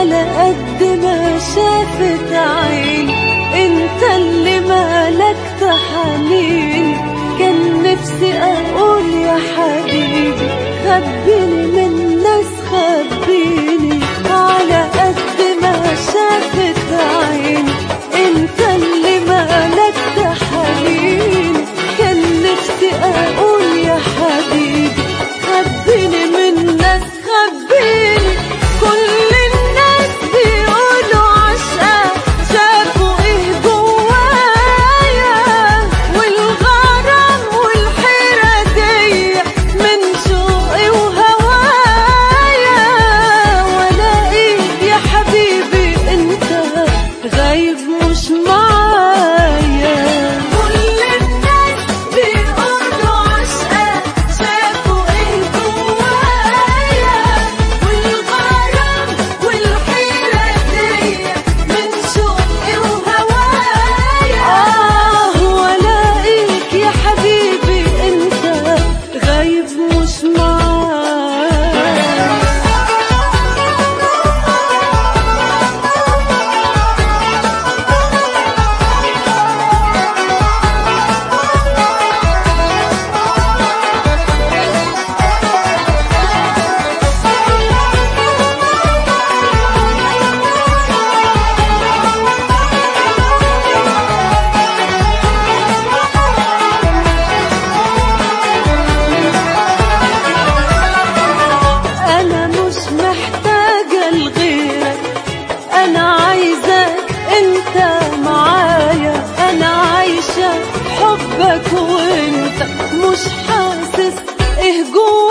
على قد ما شافت عيني انت اللي ملكت حنيني كان نفسي اقول يا حبيبي خبيني من ناس خبيني على قد ما شافت عيني انت اللي ملكت حنيني كان نفسي اقول يا حبيبي خبيني من ناس خبيني كل الناس بيقولوا عشقة شافوا ايه جوايا والغرام والحيرة دي من شوقي وهوايا والاقيك يا حبيبي انت غايب مش معايا كل الناس بيقولوا عشقة شافوا ايه جوايا والغرام والحيرة دي من شوقي وهوايا اه والاقيك يا حبيبي انت غايب مش معايا أنا مش محتاجة لغيرك أنا عايزك أنت معايا أنا عايشة حبك وأنت مش حاسس إيه جوايا